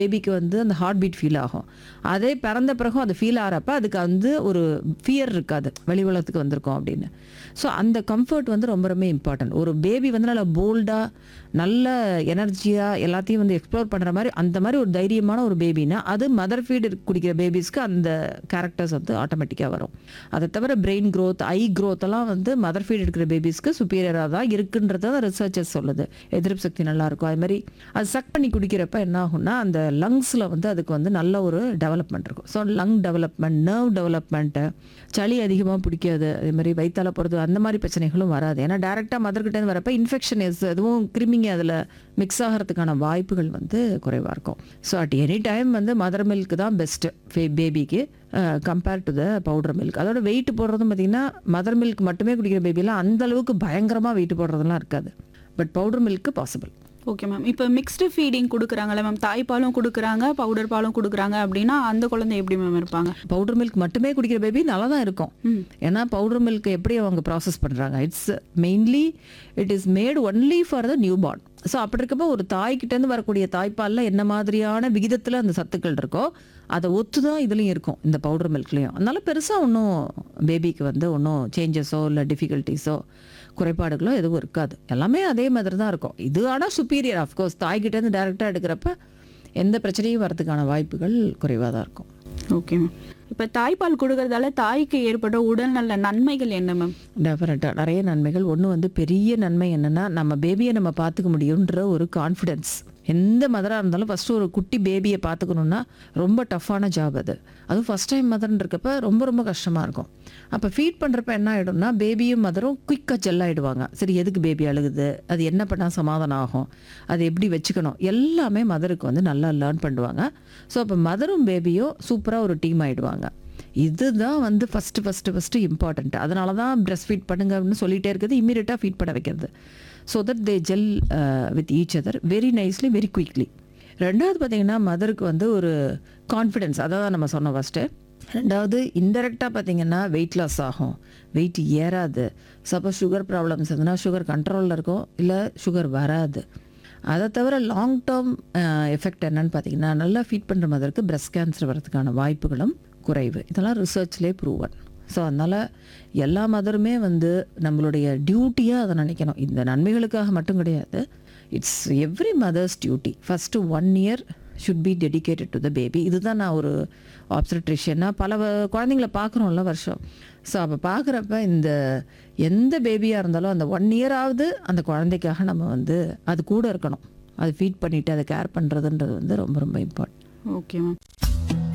பேபிக்கு வந்து அந்த ஹார்ட் பீட் ஃபீல் ஆகும் அதே பிறந்த பிறகும் அது ஃபீல் ஆகிறப்ப அதுக்கு வந்து ஒரு ஃபியர் இருக்காது வெளி உலகத்துக்கு வந்திருக்கோம் அப்படின்னு ஸோ அந்த கம்ஃபர்ட் வந்து ரொம்ப ரொம்ப இம்பார்ட்டன்ட் ஒரு பேபி வந்து நல்லா போல்டாக நல்ல எனர்ஜியாக எல்லாத்தையும் வந்து எக்ஸ்ப்ளோர் பண்ணுற மாதிரி அந்த மாதிரி ஒரு தைரியமான ஒரு பேபினா அது மதர் ஃபீடு குடிக்கிற பேபிஸ்க்கு அந்த கேரக்டர்ஸ் வந்து ஆட்டோமேட்டிக்காக வரும் அதை தவிர பிரெயின் growth ஐ growth எல்லாம் வந்து மதர் ஃபீட் எடுக்கிற பேபிஸ்க்கு சுப்பீரியராக தான் இருக்குன்றத ரிசர்ச்சர்ஸ் சொல்லுது எதிர்ப்பு சக்தி நல்லா இருக்கும் அது மாதிரி அது சக் பண்ணி குடிக்கிறப்ப என்ன ஆகும்னா அந்த லங்ஸில் வந்து அதுக்கு வந்து நல்ல ஒரு டெவலப்மெண்ட் இருக்கும் so lung development nerve development சளி அதிகமாக பிடிக்காது அதே மாதிரி வயிற்றால போகிறது அந்த மாதிரி பிரச்சனைகளும் வராது ஏன்னா டேரெக்டாக மதர்கிட்டேருந்து வரப்ப இன்ஃபெக்ஷன் எஸ் எதுவும் கிருமிங்க அதில் மிக்ஸ் ஆகிறதுக்கான வாய்ப்புகள் வந்து குறைவாக இருக்கும் ஸோ அட் எனி டைம் வந்து மதர் மில்க் தான் பெஸ்ட்டு பேபிக்கு compare to the powder milk அதோட வெயிட் போடுறதும் பார்த்தீங்கன்னா மதர் மில்க் மட்டுமே குடிக்கிற பேபிலாம் அந்த அளவுக்கு பயங்கரமாக வெயிட் போடுறதெல்லாம் இருக்காது but powder milk possible okay ma'am இப்போ மிக்ஸ்டு ஃபீடிங் கொடுக்குறாங்கல்ல மேம் தாய்ப்பாலும் கொடுக்குறாங்க பவுடர் பாலும் கொடுக்குறாங்க அப்படின்னா அந்த குழந்தை எப்படி மேம் இருப்பாங்க பவுடர் மில்க் மட்டுமே குடிக்கிற பேபி நல்லா தான் இருக்கும் ம். ஏன்னா பவுடர் மில்க் எப்படி அவங்க ப்ராசஸ் பண்ணுறாங்க it's mainly it is made only for the newborn so அப்படி இருக்கப்போ ஒரு தாய்கிட்டேருந்து வரக்கூடிய தாய்ப்பாலில் என்ன மாதிரியான விகிதத்தில் அந்த சத்துக்கள் இருக்கோ அதை ஒத்து தான் இதுலேயும் இருக்கும் இந்த பவுடர் மில்க்லேயும் அதனால பெருசாக ஒன்றும் பேபிக்கு வந்து ஒன்றும் சேஞ்சஸோ இல்லை டிஃபிகல்ட்டிஸோ குறைபாடுகளோ எதுவும் இருக்காது எல்லாமே அதே மாதிரி தான் இருக்கும் இது ஆனால் சுப்பீரியர் ஆஃப்கோர்ஸ் தாய்கிட்டேருந்து டேரெக்டாக எடுக்கிறப்ப எந்த பிரச்சனையும் வரதுக்கான வாய்ப்புகள் குறைவாக தான் இருக்கும் ஓகே மேம் இப்போ தாய்ப்பால் கொடுக்கறதால தாய்க்கு ஏற்பட்ட உடல்நல நன்மைகள் என்ன மேம் டெஃபினட்டாக நிறைய நன்மைகள் ஒன்று வந்து பெரிய நன்மை என்னென்னா நம்ம பேபியை நம்ம பார்த்துக்க முடியுன்ற ஒரு கான்ஃபிடென்ஸ் எந்த மதராக இருந்தாலும் ஃபஸ்ட்டு ஒரு குட்டி பேபியை பார்த்துக்கணுன்னா ரொம்ப டஃப்பான ஜாப் அது அதுவும் ஃபஸ்ட் டைம் மதர்ன்னு இருக்கப்ப ரொம்ப ரொம்ப கஷ்டமாக இருக்கும் அப்போ ஃபீட் பண்ணுறப்ப என்ன ஆகிடும்னா பேபியும் மதரும் குயிக்காக ஜெல்லாயிடுவாங்க சரி எதுக்கு பேபி அழுகுது அது என்ன பண்ணால் சமாதானம் ஆகும் அது எப்படி வச்சுக்கணும் எல்லாமே மதருக்கு வந்து நல்லா லேர்ன் பண்ணுவாங்க ஸோ அப்போ மதரும் பேபியும் சூப்பராக ஒரு டீம் ஆகிடுவாங்க இதுதான் வந்து ஃபஸ்ட்டு ஃபஸ்ட்டு ஃபஸ்ட்டு இம்பார்ட்டண்ட் அதனால தான் ப்ரெஸ் ஃபீட் பண்ணுங்க அப்படின்னு சொல்லிட்டே இருக்குது இம்மீடியட்டாக ஃபீட் பண்ண வைக்கிறது so that they gel with each other very nicely very quickly ரெண்டாவது பார்த்தீங்கன்னா மதருக்கு வந்து ஒரு கான்ஃபிடென்ஸ் அதான் நம்ம சொன்னோம் ஃபஸ்ட்டு ரெண்டாவது இன்டெரக்டாக பார்த்தீங்கன்னா வெயிட் லாஸ் ஆகும் வெயிட் ஏறாது சப்போஸ் சுகர் ப்ராப்ளம்ஸ் இருந்ததுன்னா சுகர் கண்ட்ரோலில் இருக்கும் இல்லை சுகர் வராது அதை தவிர லாங் டேர்ம் எஃபெக்ட் என்னன்னு பார்த்தீங்கன்னா நல்லா ஃபீட் பண்ணுற மதருக்கு பிரஸ்ட் கேன்சர் வரதுக்கான வாய்ப்புகளும் குறைவு இதெல்லாம் ரிசர்ச்லேயே ப்ரூவன் ஸோ அதனால் எல்லா மதருமே வந்து நம்மளுடைய டியூட்டியாக அதை நினைக்கணும் இந்த நன்மைகளுக்காக மட்டும் கிடையாது it's every mother's duty first one year should be dedicated to the baby இதுதான் நான் ஒரு ஆப்சட்ரிஷியனாக பல வ- குழந்தைங்கள பார்க்குறோம்ல வருஷம் ஸோ அப்போ பார்க்குறப்ப இந்த எந்த பேபியாக இருந்தாலும் அந்த ஒன் இயராவது அந்த குழந்தைக்காக நம்ம வந்து அது கூட இருக்கணும் அது ஃபீட் பண்ணிவிட்டு அதை கேர் பண்ணுறதுன்றது வந்து ரொம்ப ரொம்ப இம்பார்ட்டன்ட் ஓகே மேம்